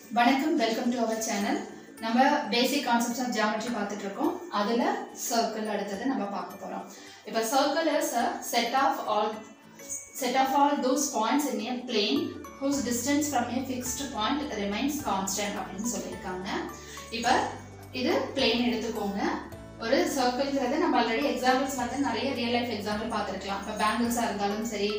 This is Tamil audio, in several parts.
வணக்கம் வெல்கம் டு அவர் சேனல் நம்ம பேசிக் கான்செப்ட்ஸ் ஆஃப் ஜியாமெட்ரி பார்த்துட்டு இருக்கோம் அதில் சர்க்கிள் அடுத்தது நம்ம பார்க்க போகிறோம் இப்போ circle is a set of all set of all those points in a plane whose distance from a fixed point remains constant அப்படின்னு சொல்லியிருக்காங்க இப்போ இது plane எடுத்துக்கோங்க ஒரு சர்க்கிள்ங்கிறது நம்ம ஆல்ரெடி எக்ஸாம்பிள்ஸ் வந்து நிறைய ரியல் லைஃப் எக்ஸாம்பிள் பார்த்துருக்கலாம் இப்போ பேங்கிள்ஸாக இருந்தாலும் சரி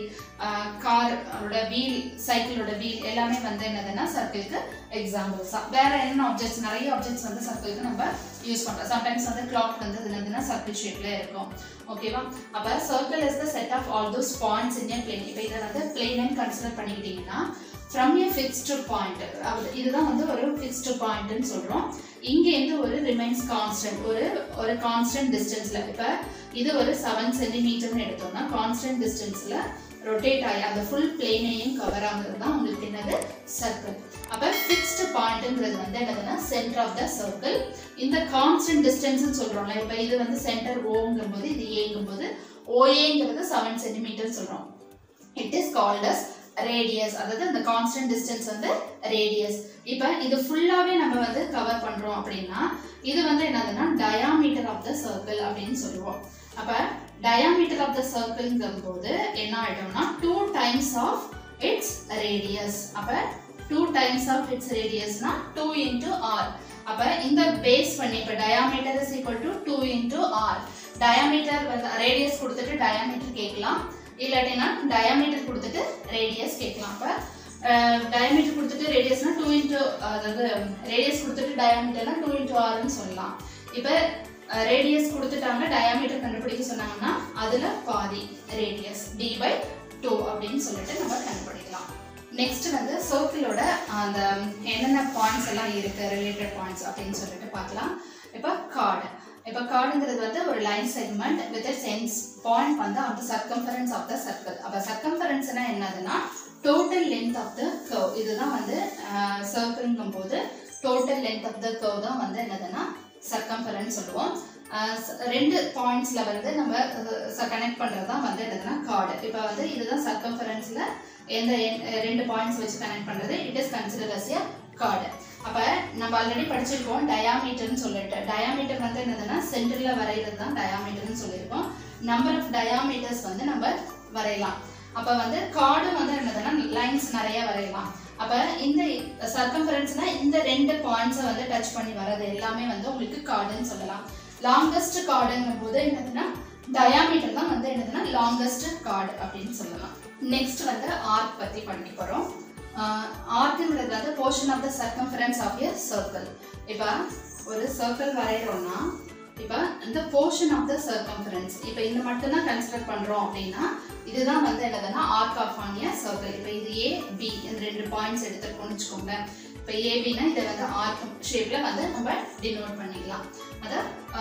கார் அதோட வீல் சைக்கிளோட வீல் எல்லாமே வந்து என்னதுன்னா சர்க்கிளுக்கு எக்ஸாம்பிள்ஸ் தான் வேற என்ன ஆப்ஜெக்ட்ஸ் நிறைய ஆப்ஜெக்ட்ஸ் வந்து சர்க்கிளுக்கு நம்ம யூஸ் பண்ணுறோம் சம்டைம்ஸ் வந்து கிளாக் வந்து இது என்னதுன்னா சர்க்கிள் ஷேப்ல இருக்கும் ஓகேவா அப்போ circle is the set of all those points in a plane இப்போ இதை வந்து பிளேன்னு கன்சிடர் பண்ணிக்கிட்டீங்கன்னா ஃப்ரம் ஏ ஃபிக்ஸ்டு பாயிண்ட் இதுதான் வந்து ஒரு ஃபிக்ஸ்டு பாயிண்ட்னு சொல்கிறோம் இங்கேருந்து ஒரு ரிமைன்ஸ் கான்ஸ்டன்ட் ஒரு ஒரு கான்ஸ்டன்ட் டிஸ்டன்ஸில் இப்போ இது ஒரு செவன் சென்டிமீட்டர்னு எடுத்தோம்னா கான்ஸ்டன்ட் டிஸ்டன்ஸில் ரொட்டேட் ஆகி அந்த ஃபுல் பிளேனையும் கவர் ஆகுறது தான் உங்களுக்கு என்னது சர்க்கிள் அப்போ ஃபிக்ஸ்டு பாயிண்ட்டுங்கிறது வந்து என்னதுன்னா சென்டர் ஆஃப் த சர்க்கிள் இந்த கான்ஸ்டன்ட் டிஸ்டன்ஸ்னு சொல்கிறோம்ல இப்போ இது வந்து சென்டர் ஓங்கும்போது இது ஏங்கும்போது ஓஏங்கிறது செவன் சென்டிமீட்டர் சொல்கிறோம் it is called as radius அதாவது அந்த கான்ஸ்டன்ட் டிஸ்டன்ஸ் வந்து ரேடியஸ் இப்போ இது ஃபுல்லாகவே நம்ம வந்து கவர் பண்ணுறோம் அப்படின்னா இது வந்து என்னதுன்னா டயாமீட்டர் ஆஃப் த சர்க்கிள் அப்படின்னு சொல்லுவோம் அப்போ டயாமீட்டர் ஆஃப் த சர்க்கிள்ங்கும் போது என்ன ஆகிட்டோம்னா two times of its radius அப்போ டூ டைம்ஸ் ஆஃப் இட்ஸ் ரேடியஸ்னா டூ இன்டூ ஆர் அப்போ இந்த பேஸ் பண்ணி இப்போ diameter is equal to two into R diameter வந்து ரேடியஸ் கொடுத்துட்டு டயாமீட்டர் கேட்கலாம் இல்லாட்டினா டயாமீட்டர் கொடுத்துட்டு ரேடியஸ் கேட்கலாம் அப்போ டயாமீட்டர் கொடுத்துட்டு ரேடியஸ்னா டூ இன்டூ அதாவது ரேடியஸ் கொடுத்துட்டு டயாமீட்டர்னா டூ இன்டூ ஆர்னு சொல்லலாம் இப்போ ரேடியஸ் கொடுத்துட்டாங்க டயாமீட்டர் கண்டுபிடிக்க சொன்னாங்கன்னா அதில் பாதி ரேடியஸ் டி பை டூ அப்படின்னு சொல்லிட்டு நம்ம கண்டுபிடிக்கலாம் நெக்ஸ்ட் வந்து சர்க்கிளோட அந்த என்னென்ன பாயிண்ட்ஸ் எல்லாம் இருக்கு ரிலேட்டட் பாயிண்ட்ஸ் அப்படின்னு சொல்லிட்டு பார்க்கலாம் இப்போ கார்டு இப்போ கார்டுங்கிறது வந்து ஒரு line segment with sense point வந்து அந்த சர்க்கம்ஃபரன்ஸ் ஆஃப் த சர்க்கிள் அப்போ சர்க்கம்ஃபரன்ஸ்னா என்னதுன்னா total length of the curve இதுதான் வந்து சர்க்கிள்ங்கும் போது total length of the curve தான் வந்து என்னதுன்னா சர்க்கம்ஃபரன்ஸ் சொல்லுவோம் ரெண்டு பாயிண்ட்ஸில் வந்து நம்ம கனெக்ட் பண்ணுறது தான் வந்து என்னதுன்னா கார்டு இப்போ வந்து இதுதான் சர்க்கம்ஃபரன்ஸில் எந்த ரெண்டு பாயிண்ட்ஸ் வச்சு கனெக்ட் பண்ணுறது it is consider as a chord அப்போ நம்ம ஆல்ரெடி படிச்சிருக்கோம் டயாமீட்டர்னு சொல்லிட்டு டயாமீட்டர் வந்து என்னதுன்னா சென்டரில் வரைகிறது தான் டயாமீட்டர்னு சொல்லியிருக்கோம் நம்பர் ஆஃப் டயாமீட்டர்ஸ் வந்து நம்ம வரையலாம் அப்போ வந்து கார்டும் வந்து என்னதுன்னா லைன்ஸ் நிறைய வரையலாம் அப்போ இந்த சர்க்கம்ஃபரன்ஸ்னா இந்த ரெண்டு பாயிண்ட்ஸை வந்து டச் பண்ணி வர்றது எல்லாமே வந்து உங்களுக்கு கார்டுன்னு சொல்லலாம் லாங்கஸ்ட் கார்டுங்கும் போது என்னதுன்னா டயாமீட்டர் தான் வந்து என்னதுன்னா லாங்கஸ்ட் கார்டு அப்படின்னு சொல்லலாம் நெக்ஸ்ட் வந்து ஆர்க் பற்றி படிக்க போகிறோம் ஆர்க்குங்கிறது வந்து portion of the circumference of a circle இப்போ ஒரு சர்க்கிள் வரைகிறோம்னா இப்போ இந்த போர்ஷன் ஆஃப் த சர்க்கம்ஃபரன்ஸ் இப்போ இந்த மட்டும் தான் கன்சிடர் பண்ணுறோம் அப்படின்னா இதுதான் வந்து என்னதுன்னா arc of on a circle இப்போ இது ஏ பி இந்த ரெண்டு பாயிண்ட்ஸ் எடுத்துருக்கோம்னு வச்சுக்கோங்க இப்போ ஏபினா இதை வந்து ஆர்க் ஷேப்பில் வந்து நம்ம டினோட் பண்ணிக்கலாம் அதை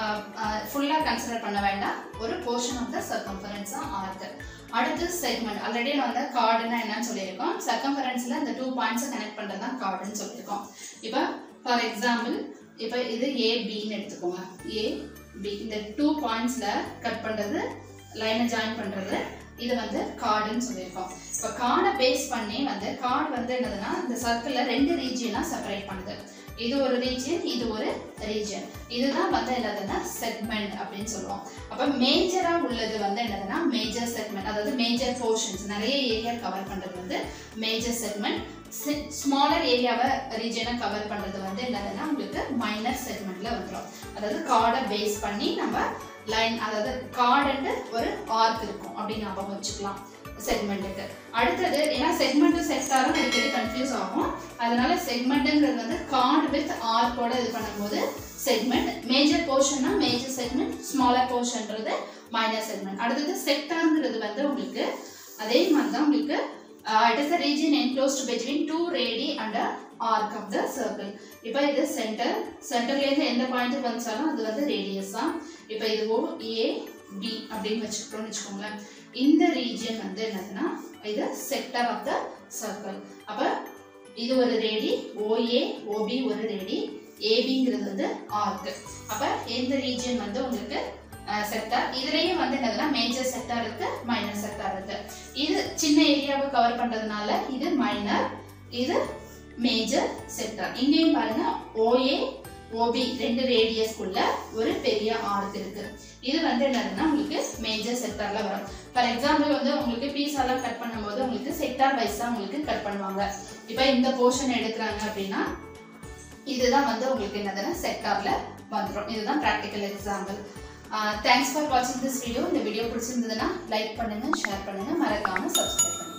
ஃபுல்லாக கன்சிடர் பண்ண வேண்டாம் ஒரு போர்ஷன் ஆஃப் த சர்க்கம்ஃபரன்ஸ் தான் ஆர்க்கு அடுத்து செக்மெண்ட் ஆல்ரெடி வந்து கார்டுனா என்னன்னு சொல்லியிருக்கோம் சர்க்கம்ஃபரன்ஸில் இந்த டூ பாயிண்ட்ஸை கனெக்ட் பண்ணுறது தான் கார்டுன்னு சொல்லியிருக்கோம் இப்போ ஃபார் எக்ஸாம்பிள் இப்போ இது ஏபின்னு எடுத்துக்கோங்க ஏ பி இந்த டூ பாயிண்ட்ஸில் கட் பண்ணுறது லைனை ஜாயின் பண்ணுறது இது வந்து கார்டுன்னு சொல்லியிருக்கோம் இப்போ கார்டை பேஸ் பண்ணி வந்து கார்டு வந்து என்னதுன்னா இந்த சர்க்கிளில் ரெண்டு ரீஜியனாக செப்பரேட் பண்ணுது இது ஒரு ரீஜியன் இது ஒரு ரீஜியன் இதுதான் வந்து என்னதுன்னா செக்மெண்ட் அப்படின்னு சொல்லுவோம் அப்போ மேஜராக உள்ளது வந்து என்னதுன்னா மேஜர் செக்மெண்ட் அதாவது மேஜர் போர்ஷன்ஸ் நிறைய ஏரியா கவர் பண்ணுறது வந்து மேஜர் செக்மெண்ட் ஸ்மாலர் ஏரியாவை ரீஜனை கவர் பண்ணுறது வந்து என்னதுன்னா உங்களுக்கு மைனர் செக்மெண்ட்டில் வந்துடும் அதாவது கார்டை பேஸ் பண்ணி நம்ம லைன் அதாவது கார்டுன்ட்டு ஒரு ஆர்க் இருக்கும் அப்படின்னு ஞாபகம் வச்சுக்கலாம் செக்மெண்ட்டுக்கு அடுத்தது ஏன்னா செக்மெண்ட்டு செக்டாரும் அடிக்கடி கன்ஃபியூஸ் ஆகும் அதனால செக்மெண்ட்டுங்கிறது வந்து கார்டு வித் ஆர்க்கோட இது பண்ணும்போது செக்மெண்ட் மேஜர் போர்ஷன்னா மேஜர் செக்மெண்ட் ஸ்மாலர் போர்ஷன்றது மைனர் செக்மெண்ட் அடுத்தது செக்டாருங்கிறது வந்து உங்களுக்கு அதே மாதிரி தான் உங்களுக்கு it is the region enclosed between two radii and arc of the circle இப்போ இது சென்டர் சென்டர்லேருந்து எந்த பாயிண்ட்டுக்கு வந்துச்சாலும் அது வந்து ரேடியஸ் தான் இப்போ இது ஓ ஏ பி அப்படின்னு வச்சுக்கிட்டோம்னு வச்சுக்கோங்களேன் இந்த ரீஜியன் வந்து என்னதுன்னா இது செக்டர் ஆஃப் த சர்க்கிள் அப்போ இது ஒரு ரேடி ஓஏ ஓபி ஒரு ரேடி ஏபிங்கிறது வந்து ஆர்க் அப்போ இந்த ரீஜியன் வந்து உங்களுக்கு செக்டார் இதுலேயும் வந்து என்னதுன்னா மேஜர் செக்டார் இருக்கு மைனர் செக்டார் இருக்கு இது சின்ன ஏரியாவை கவர் பண்ணுறதுனால இது மைனர் இது மேஜர் செக்டார் இங்கேயும் பாருங்க ஓஏ ஓபி ரெண்டு ரேடியஸ்க்குள்ள ஒரு பெரிய ஆர்க் இருக்கு இது வந்து என்னதுன்னா உங்களுக்கு மேஜர் செக்டார்ல வரும் ஃபார் எக்ஸாம்பிள் வந்து உங்களுக்கு பீஸ் எல்லாம் கட் பண்ணும்போது உங்களுக்கு செக்டார் வைஸ் தான் உங்களுக்கு கட் பண்ணுவாங்க இப்போ இந்த போர்ஷன் எடுக்கிறாங்க அப்படின்னா இதுதான் வந்து உங்களுக்கு என்னதுன்னா செக்டார்ல வந்துடும் இதுதான் ப்ராக்டிக்கல் எக்ஸாம்பிள் தேங்க்ஸ் ஃபார் வாட்சிங் திஸ் வீடியோ இந்த வீடியோ பிடிச்சிருந்ததுன்னா லைக் பண்ணுங்க ஷேர் பண்ணுங்க மறக்காம சப்ஸ்கிரைப் பண்ணுங்க